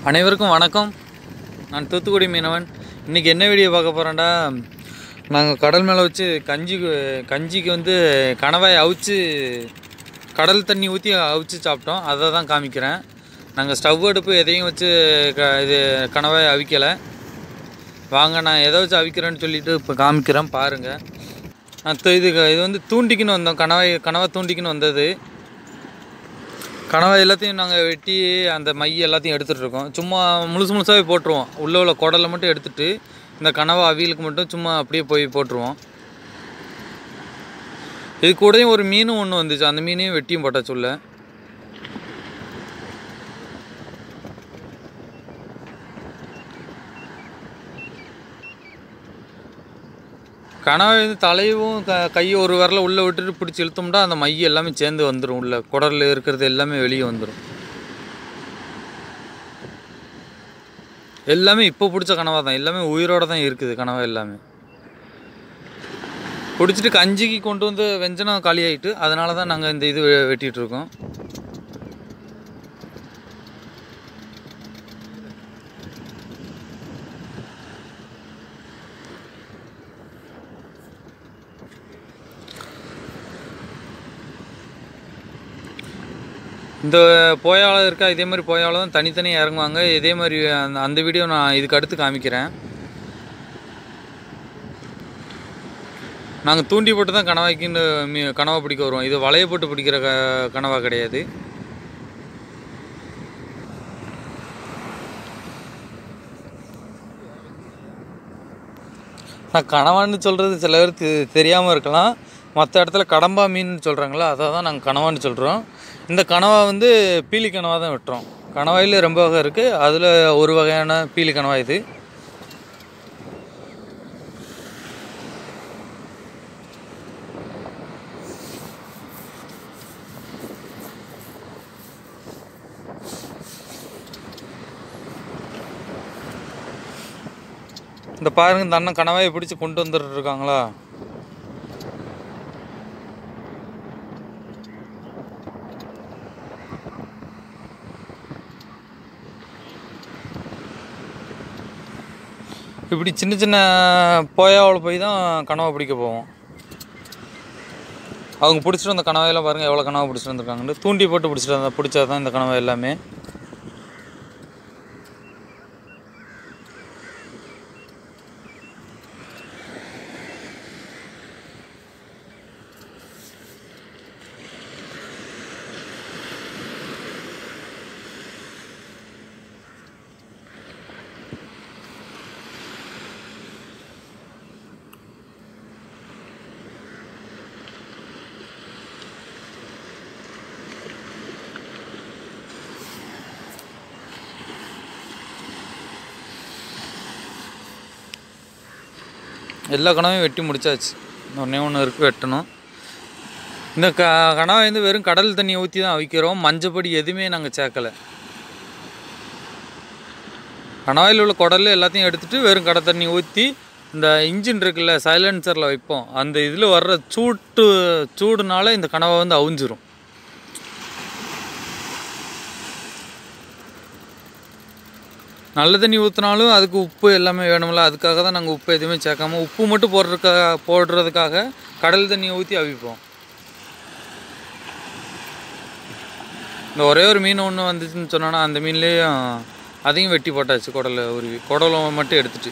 அனைவருக்கும் வணக்கம் நான் தூத்துக்குடி மீனவன் இன்றைக்கி என்ன வீடியோ பார்க்க போகிறேன்டா நாங்கள் கடல் மேலே வச்சு கஞ்சி கஞ்சிக்கு வந்து கணவாய் அவிச்சு கடல் தண்ணி ஊற்றி அவிச்சு சாப்பிட்டோம் அதை தான் காமிக்கிறேன் நாங்கள் ஸ்டவ் அடுப்பு எதையும் வச்சு க இது கணவாய் அவிக்கலை வாங்க நான் எதை வச்சு அவிக்கிறேன்னு சொல்லிட்டு இப்போ காமிக்கிறேன் பாருங்கள் நான் து- இது இது வந்து தூண்டிக்குன்னு வந்தோம் கணவாய் கனவை தூண்டிக்குன்னு வந்தது கனவை எல்லாத்தையும் நாங்கள் வெட்டி அந்த மை எல்லாத்தையும் எடுத்துகிட்டு இருக்கோம் சும்மா முழுசு முழுசாகவே போட்டுருவோம் உள்ளே உள்ள குடலை மட்டும் எடுத்துட்டு இந்த கனவை அவியலுக்கு மட்டும் சும்மா அப்படியே போய் போட்டுருவோம் இது கூடயும் ஒரு மீனும் ஒன்று வந்துச்சு அந்த மீனையும் வெட்டியும் போட்டாச்சு உள்ள கனவை வந்து தலையும் க கையை ஒரு விரல உள்ளே விட்டுட்டு பிடிச்சி இழுத்தோம்னா அந்த மை எல்லாமே சேர்ந்து வந்துடும் உள்ள குடலில் இருக்கிறது எல்லாமே வெளியே வந்துடும் எல்லாமே இப்போ பிடிச்ச கனவா தான் எல்லாமே உயிரோட தான் இருக்குது கனவா எல்லாமே பிடிச்சிட்டு கஞ்சிக்கு கொண்டு வந்து வெஞ்சனம் காலியாயிட்டு அதனால தான் நாங்கள் இந்த இது வெ- வெட்டிட்டு இருக்கோம் இந்த போயாளம் இருக்கா இதே மாதிரி போயாளம் தான் தனித்தனியாக இறங்குவாங்க இதே மாதிரி அந்த அந்த வீடியோ நான் இதுக்கு அடுத்து காமிக்கிறேன் நாங்கள் தூண்டி போட்டு தான் கனவாய்க்குன்னு மீ கனவா பிடிக்க வருவோம் இது வலைய போட்டு பிடிக்கிற க கனவா கிடையாது நான் கனவான்னு சொல்கிறது சில பேருக்கு தெரியாமல் இருக்கலாம் மற்ற இடத்துல கடம்பா மீன் சொல்கிறாங்களா அதை தான் நாங்கள் கனவான்னு சொல்கிறோம் இந்த கனவா வந்து பீலி கனவா தான் வெட்டுறோம் கனவாயில் ரொம்ப வகை இருக்குது அதில் ஒரு வகையான பீலி கனவா இது இந்த பாருங்க இந்த அண்ணன் கனவாயை பிடிச்சி கொண்டு வந்துட்டு இருக்காங்களா இப்படி சின்ன சின்ன போயாவில் போய் தான் கனவை பிடிக்க போவோம் அவங்க பிடிச்சிட்டு வந்த கனவையெல்லாம் பாருங்கள் எவ்வளோ கனவை பிடிச்சிட்டு வந்திருக்காங்கன்னு தூண்டி போட்டு பிடிச்சிட்டு வந்தா பிடிச்சா தான் இந்த கனவை எல்லாமே எல்லா கனவையும் வெட்டி முடிச்சாச்சு ஒன்றே ஒன்று இருக்குது வெட்டணும் இந்த க கனவை வந்து வெறும் கடல் தண்ணியை ஊற்றி தான் அவிக்கிறோம் மஞ்சப்பொடி எதுவுமே நாங்கள் சேர்க்கலை கனவாயில் உள்ள குடல் எல்லாத்தையும் எடுத்துட்டு வெறும் கடல் தண்ணி ஊற்றி இந்த இன்ஜின் இருக்குல்ல சைலன்சரில் வைப்போம் அந்த இதில் வர்ற சூட்டு சூடுனால இந்த கனவை வந்து அவிஞ்சிரும் நல்ல தண்ணி ஊற்றினாலும் அதுக்கு உப்பு எல்லாமே வேணும்ல அதுக்காக தான் நாங்கள் உப்பு எதுவுமே சேர்க்காம உப்பு மட்டும் போடுறதுக்காக போடுறதுக்காக கடல் தண்ணியை ஊற்றி அவிப்போம் இந்த ஒரே ஒரு மீன் ஒன்று வந்துச்சுன்னு சொன்னோன்னா அந்த மீன்லேயும் அதையும் வெட்டி போட்டாச்சு குடலை உருவி குடலை மட்டும் எடுத்துட்டு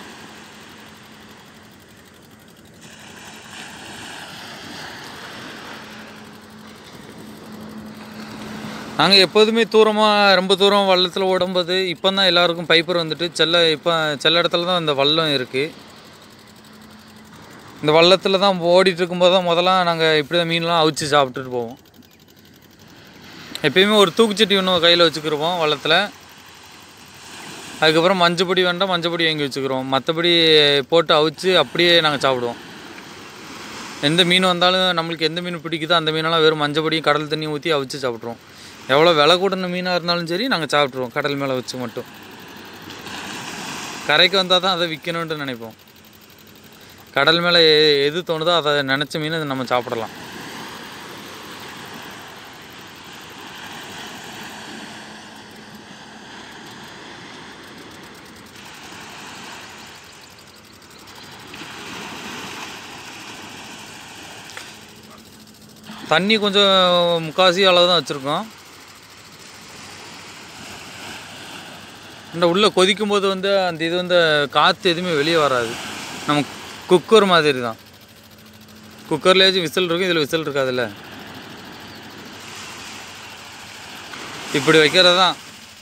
நாங்கள் எப்போதுமே தூரமாக ரொம்ப தூரம் வள்ளத்தில் ஓடும்போது இப்போ தான் எல்லாருக்கும் பைப்பர் வந்துட்டு செல்ல இப்போ செல்ல இடத்துல தான் இந்த வல்லம் இருக்குது இந்த வள்ளத்தில் தான் ஓடிட்டு இருக்கும்போது தான் முதல்ல நாங்கள் இப்படி தான் மீன்லாம் அவிச்சு சாப்பிட்டுட்டு போவோம் எப்பயுமே ஒரு தூக்குச்சட்டி ஒன்று கையில் வச்சுக்கிருவோம் வள்ளத்தில் அதுக்கப்புறம் மஞ்சப்பொடி வேண்டாம் மஞ்சப்பொடி வாங்கி வச்சுக்கிறோம் மற்றபடி போட்டு அவிச்சு அப்படியே நாங்கள் சாப்பிடுவோம் எந்த மீன் வந்தாலும் நம்மளுக்கு எந்த மீன் பிடிக்குதோ அந்த மீனெல்லாம் வெறும் மஞ்சப்பொடியும் கடல் தண்ணி ஊற்றி அவிச்சு சாப்பிட்ருவோம் எவ்வளோ விலை கூடின மீனாக இருந்தாலும் சரி நாங்கள் சாப்பிட்ருவோம் கடல் மேலே வச்சு மட்டும் கரைக்கு வந்தால் தான் அதை விற்கணுன்ட்டு நினைப்போம் கடல் மேலே எ- எது தோணுதோ அதை நினச்ச மீன் நம்ம சாப்பிடலாம் தண்ணி கொஞ்சம் முக்காசி அளவு தான் வச்சுருக்கோம் இந்த உள்ளே கொதிக்கும் போது வந்து அந்த இது வந்து காற்று எதுவுமே வெளியே வராது நம்ம குக்கர் மாதிரி தான் குக்கர்லேயாச்சும் விசில் இருக்கும் இதில் விசில் இருக்காதுல்ல இப்படி வைக்கிறது தான்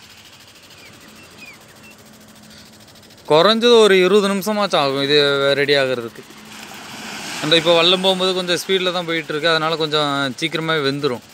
குறைஞ்சது ஒரு இருபது நிமிஷமாச்சும் ஆகும் இது ரெடி ஆகிறதுக்கு அந்த இப்போ வல்லம் போகும்போது கொஞ்சம் ஸ்பீடில் தான் போயிட்டு இருக்கு அதனால கொஞ்சம் சீக்கிரமாகவே வெந்துடும்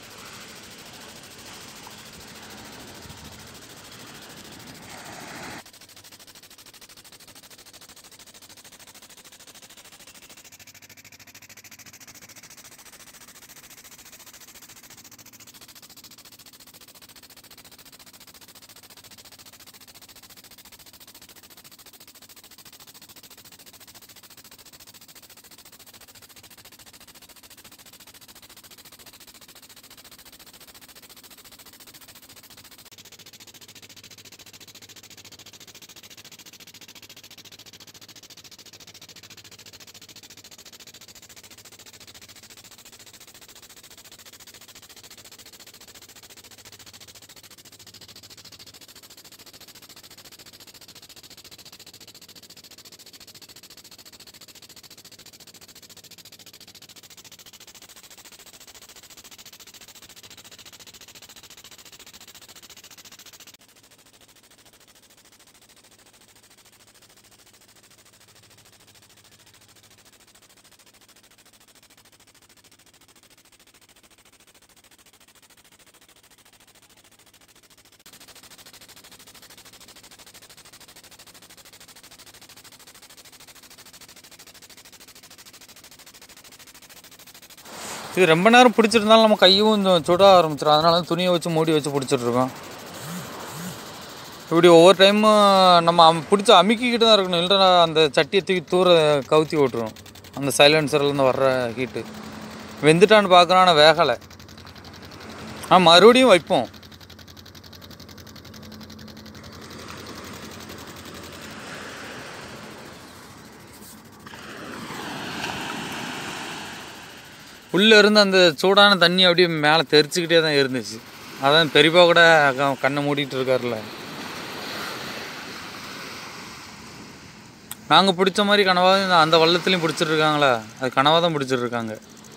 இது ரொம்ப நேரம் பிடிச்சிருந்தாலும் நம்ம கையும் கொஞ்சம் சுட ஆரம்பிச்சிடும் அதனால தான் துணியை வச்சு மூடி வச்சு பிடிச்சிட்ருக்கோம் இப்படி ஒவ்வொரு டைமும் நம்ம அம் பிடிச்சி அமுக்கிக்கிட்டு தான் இருக்கணும் இல்லைன்னா அந்த சட்டியை தூக்கி தூர கவுத்தி விட்டுரும் அந்த சைலன்சர்லேருந்து வர்ற ஹீட்டு வெந்துட்டான்னு பார்க்குறோம் ஆனால் வேகலை ஆ மறுபடியும் வைப்போம் உள்ளே இருந்து அந்த சூடான தண்ணி அப்படியே மேலே தெரிச்சுக்கிட்டே தான் இருந்துச்சு அதான் பெரியப்பா கூட க- கண்ணை மூடிட்டு இருக்காருல்ல நாங்கள் பிடிச்ச மாதிரி கனவா இந்த- அந்த வள்ளத்துலேயும் பிடிச்சிட்டு இருக்காங்களா அது கனவா தான் பிடிச்சிட்டு இருக்காங்க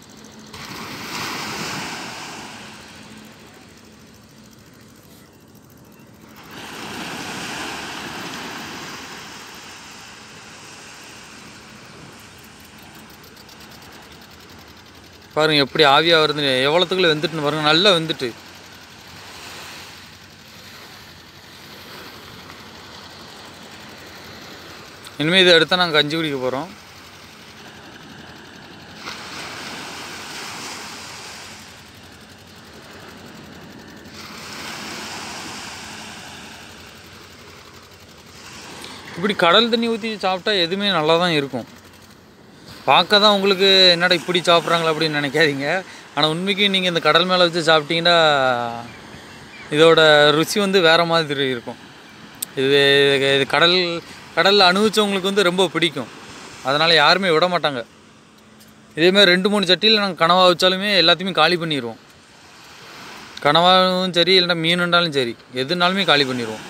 பாருங்க எப்படி ஆவியாக வருது எவ்வளோத்துக்குள்ள வெந்துட்டுன்னு பாருங்க நல்லா வெந்துட்டு இனிமேல் இதை எடுத்தால் நாங்கள் கஞ்சி குடிக்க போகிறோம் இப்படி கடல் தண்ணி ஊற்றி சாப்பிட்டா எதுவுமே நல்லா தான் இருக்கும் பார்க்க தான் உங்களுக்கு என்னடா இப்படி சாப்பிட்றாங்களா அப்படின்னு நினைக்காதீங்க ஆனால் உண்மைக்கு நீங்கள் இந்த கடல் மேலே வச்சு சாப்பிட்டீங்கன்னா இதோட ருசி வந்து வேறு மாதிரி இருக்கும் இது இது கடல் கடலில் அனுபவிச்சவங்களுக்கு வந்து ரொம்ப பிடிக்கும் அதனால் யாருமே விட மாட்டாங்க இதேமாதிரி ரெண்டு மூணு சட்டியில் நாங்கள் கனவா வச்சாலுமே எல்லாத்தையுமே காலி பண்ணிடுவோம் கனவாவும் சரி இல்லைன்னா மீனுண்டாலும் சரி எதுனாலுமே காலி பண்ணிடுவோம்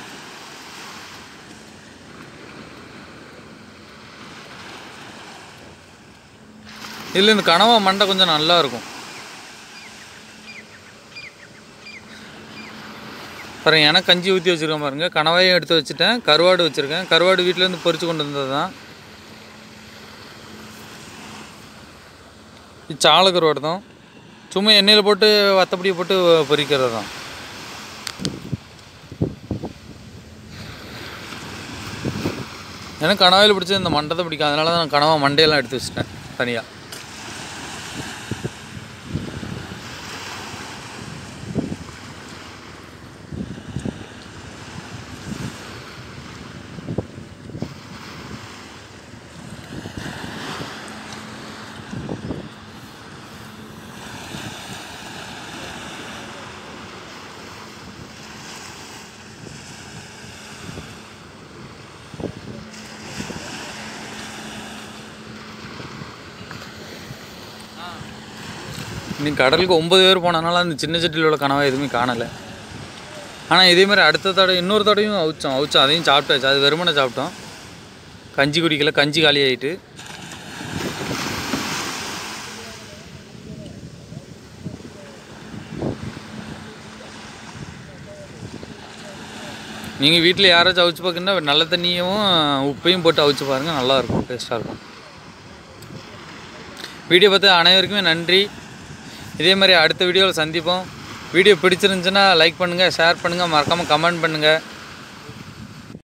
இதில் இந்த கனவா மண்டை கொஞ்சம் நல்லா இருக்கும் பாருங்க எனக்கு கஞ்சி ஊற்றி வச்சுருக்கேன் பாருங்க கனவாயும் எடுத்து வச்சுட்டேன் கருவாடு வச்சுருக்கேன் கருவாடு வீட்டிலேருந்து பொரிச்சு கொண்டு வந்தது தான் இது சால கருவாடு தான் சும்மா எண்ணெயில் போட்டு வத்தப்படி போட்டு பொரிக்கிறது தான் எனக்கு கனவாயில் பிடிச்சது இந்த மண்டை தான் பிடிக்கும் அதனால தான் நான் கனவா மண்டையெல்லாம் எடுத்து வச்சுட்டேன் தனியாக இன்னைக்கு கடலுக்கு ஒம்பது பேர் போனதுனால அந்த சின்ன சட்டியில் உள்ள கனவா எதுவுமே காணலை ஆனால் இதே மாதிரி அடுத்த தடவை இன்னொரு தடவையும் அவிச்சோம் அவிச்சோம் அதையும் சாப்பிட்டாச்சு அது வெறுமனை சாப்பிட்டோம் கஞ்சி குடிக்கல கஞ்சி காலி ஆகிட்டு நீங்கள் வீட்டில் யாராச்சும் அவிச்சு பார்க்கணுன்னா நல்ல தண்ணியும் உப்பையும் போட்டு அவிச்சு பாருங்கள் நல்லாயிருக்கும் டேஸ்ட்டாக இருக்கும் வீடியோ பார்த்து அனைவருக்குமே நன்றி இதே மாதிரி அடுத்த வீடியோவில் சந்திப்போம் வீடியோ பிடிச்சிருந்துச்சுன்னா லைக் பண்ணுங்கள் ஷேர் பண்ணுங்கள் மறக்காமல் கமெண்ட் பண்ணுங்கள்